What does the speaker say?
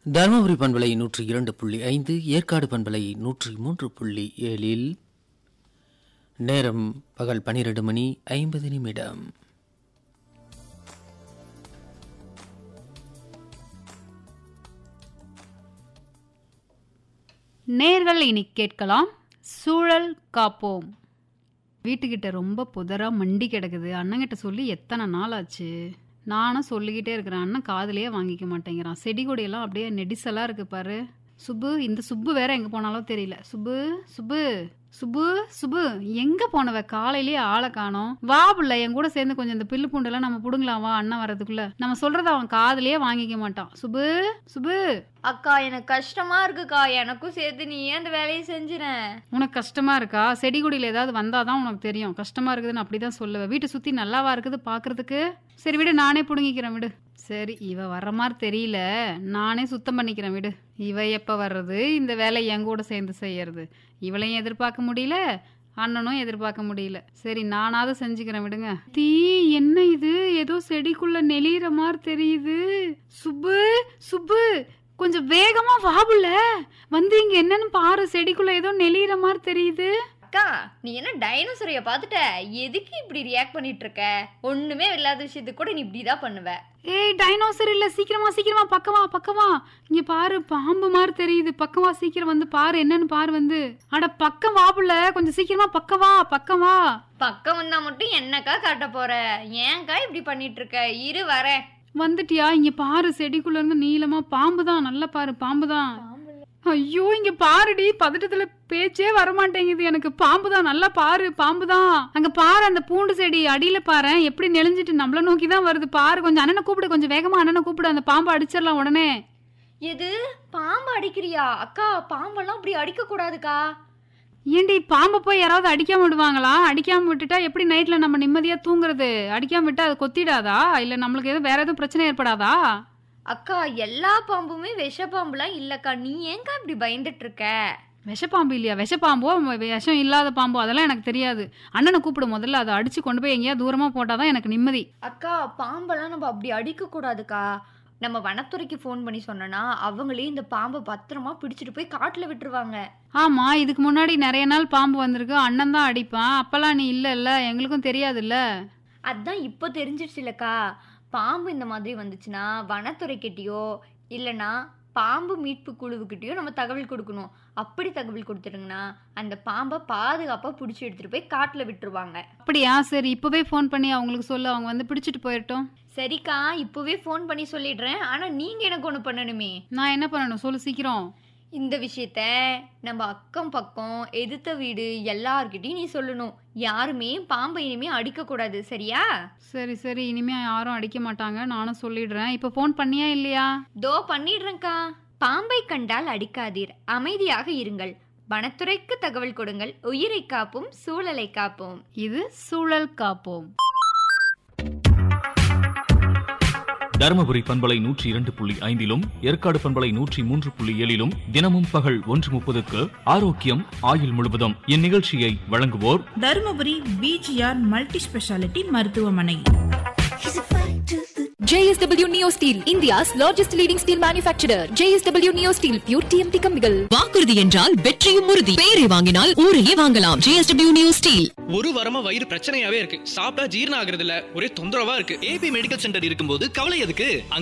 தருமபுரி பண்பலை நூற்றி இரண்டு புள்ளி ஐந்து ஏற்காடு பண்பலை நூற்றி மூன்று புள்ளி ஏழில் நேரம் பகல் பனிரெண்டு மணி ஐம்பது நிமிடம் நேர்கள் இனி கேட்கலாம் சூழல் காப்போம் வீட்டுக்கிட்ட ரொம்ப புதரா மண்டி கிடக்குது அண்ணங்கிட்ட சொல்லி எத்தனை நாள் ஆச்சு நானும் சொல்லிக்கிட்டே இருக்கிறேன் அண்ணன் காதுலயே வாங்கிக்க மாட்டேங்கிறான் செடி கொடியெல்லாம் அப்படியே நெடிசலா இருக்கு பாரு சுப்பு இந்த சுப்பு வேற எங்க போனாலும் தெரியல சுப்பு சுப்பு சுப்பு சுப்பு எங்க போனவ காலையிலேயே ஆளை காணோம் வா புள்ள என் கூட சேர்ந்து கொஞ்சம் இந்த பில்லு பூண்டெல்லாம் நம்ம புடுங்கலாம் வா அண்ணன் வர்றதுக்குள்ள நம்ம சொல்றத அவன் காதுலயே வாங்கிக்க மாட்டான் சுப்பு சுப்பு அக்கா எனக்கு கஷ்டமா இருக்குக்கா எனக்கும் சேர்த்து நீ ஏன் அந்த வேலையை செஞ்சுறேன் உனக்கு கஷ்டமா இருக்கா செடி கொடியில ஏதாவது வந்தாதான் உனக்கு தெரியும் கஷ்டமா இருக்குதுன்னு அப்படிதான் சொல்லுவேன் வீட்டை சுத்தி நல்லாவா இருக்குது பாக்குறதுக்கு சரி விடு நானே புடுங்கிக்கிறேன் விடு சரி இவ வர்ற மாதிரி தெரியல நானே சுத்தம் பண்ணிக்கிறேன் விடு இவ எப்ப வர்றது இந்த வேலை என் கூட சேர்ந்து செய்யறது இவளையும் எதிர்பார்க்க முடியல அண்ணனும் எதிர்பார்க்க முடியல சரி நானாவது செஞ்சுக்கிறேன் விடுங்க தீ என்ன இது ஏதோ செடிக்குள்ள நெளிகிற மாதிரி தெரியுது சுப்பு சுப்பு கொஞ்சம் வேகமா வாபுல வந்து இங்க என்னன்னு பாரு செடிக்குள்ள ஏதோ நெளிகிற மாதிரி தெரியுது அக்கா நீ என்ன டைனோசரைய பார்த்துட்ட எதுக்கு இப்படி ரியாக்ட் பண்ணிட்டு இருக்க ஒண்ணுமே இல்லாத விஷயத்துக்கு கூட நீ இப்படிதான் பண்ணுவ ஏய் டைனோசர் இல்ல சீக்கிரமா சீக்கிரமா பக்கவா பக்கவா இங்க பாரு பாம்பு மாதிரி தெரியுது பக்கவா சீக்கிரம் வந்து பாரு என்னன்னு பாரு வந்து அட பக்கம் வாபுல கொஞ்சம் சீக்கிரமா பக்கவா பக்கவா பக்கம் வந்தா மட்டும் என்னக்கா காட்ட போற ஏன்க்கா இப்படி பண்ணிட்டு இருக்க இரு வரேன் வந்துட்டியா இங்க பாரு செடிக்குள்ள இருந்து நீளமா பாம்பு தான் நல்லா பாரு பாம்பு தான் ஐயோ இங்க பாருடி பதட்டத்துல பேச்சே வரமாட்டேங்குது எனக்கு பாம்பு தான் நல்லா பாரு பாம்பு தான் அங்க பாரு அந்த பூண்டு செடி அடியில பாரு எப்படி நெளிஞ்சிட்டு நம்மள நோக்கி தான் வருது பாரு கொஞ்சம் அண்ணனை கூப்பிடு கொஞ்சம் வேகமா அண்ணனை கூப்பிடு அந்த பாம்பை அடிச்சிடலாம் உடனே எது பாம்பு அடிக்கிறியா அக்கா பாம்பெல்லாம் இப்படி அடிக்க கூடாதுக்கா ஏண்டி பாம்பை போய் யாராவது அடிக்காம விடுவாங்களா அடிக்காம விட்டுட்டா எப்படி நைட்ல நம்ம நிம்மதியா தூங்குறது அடிக்காம விட்டா அது கொத்திடாதா இல்ல நம்மளுக்கு எதுவும் வேற எதுவும் பிரச்சனை ஏற்படாதா அக்கா எல்லா பாம்புமே விஷ பாம்புலாம் இல்லக்கா நீ ஏன்க்கா இப்படி பயந்துட்டு இருக்க விஷப்பாம்பு இல்லையா விஷப்பாம்போ விஷம் இல்லாத பாம்போ அதெல்லாம் எனக்கு தெரியாது அண்ணனை கூப்பிடு முதல்ல அதை அடிச்சு கொண்டு போய் எங்கேயா தூரமா போட்டாதான் எனக்கு நிம்மதி அக்கா பாம்பெல்லாம் நம்ம அப்படி அடிக்க கூடாதுக்கா நம்ம வனத்துறைக்கு ஃபோன் பண்ணி சொன்னோன்னா அவங்களே இந்த பாம்பை பத்திரமா பிடிச்சிட்டு போய் காட்டுல விட்டுருவாங்க ஆமா இதுக்கு முன்னாடி நிறைய நாள் பாம்பு வந்திருக்கு அண்ணன் தான் அடிப்பான் அப்பெல்லாம் நீ இல்ல இல்ல எங்களுக்கும் தெரியாதுல்ல அதான் இப்போ தெரிஞ்சிருச்சுலக்கா பாம்பு இந்த மாதிரி வந்துச்சுன்னா வனத்துறைக்கிட்டயோ இல்லைன்னா பாம்பு மீட்பு குழுவுக்கிட்டயோ நம்ம தகவல் கொடுக்கணும் அப்படி தகவல் கொடுத்துருங்கன்னா அந்த பாம்பை பாதுகாப்பாக பிடிச்சி எடுத்துட்டு போய் காட்டில் விட்டுருவாங்க அப்படியா சரி இப்பவே ஃபோன் பண்ணி அவங்களுக்கு சொல்லு அவங்க வந்து பிடிச்சிட்டு போயிட்டோம் சரிக்கா இப்போவே ஃபோன் பண்ணி சொல்லிடுறேன் ஆனால் நீங்கள் எனக்கு ஒன்று பண்ணணுமே நான் என்ன பண்ணணும் சொல்லு சீக்கிரம் இந்த விஷயத்த நம்ம அக்கம் பக்கம் எதிர்த்த வீடு எல்லார்கிட்டயும் நீ சொல்லணும் யாருமே பாம்பை இனிமே அடிக்கக்கூடாது சரியா சரி சரி இனிமே யாரும் அடிக்க மாட்டாங்க நானும் சொல்லிடுறேன் இப்போ ஃபோன் பண்ணியா இல்லையா தோ பண்ணிடுறேன்க்கா பாம்பை கண்டால் அடிக்காதீர் அமைதியாக இருங்கள் வனத்துறைக்கு தகவல் கொடுங்கள் உயிரை காப்போம் சூழலை காப்போம் இது சூழல் காப்போம் தருமபுரி பண்பலை நூற்றி இரண்டு புள்ளி ஐந்திலும் ஏற்காடு பண்பலை நூற்றி மூன்று புள்ளி ஏழிலும் தினமும் பகல் ஒன்று முப்பதுக்கு ஆரோக்கியம் ஆயுள் முழுவதும் இந்நிகழ்ச்சியை வழங்குவோர் தருமபுரி பிஜிஆர் மல்டி ஸ்பெஷாலிட்டி மருத்துவமனை JSW Neo Steel, India's largest leading steel manufacturer. JSW Neo Steel, pure TMT கம்பிகள். வாக்குறுதி என்றால் வெற்றியும் உறுதி பெயரை வாங்கினால் ஊரையே வாங்கலாம் ஜேஎஸ்டபிள்யூ நியூ ஸ்டீல் ஒரு வாரமா வயிறு பிரச்சனையாவே இருக்கு சாப்பிட்டா ஜீரணம் ஆகுறது இல்ல ஒரே தொந்தரவா இருக்கு ஏபி மெடிக்கல் சென்டர் இருக்கும்போது கவலை எதுக்கு அங்க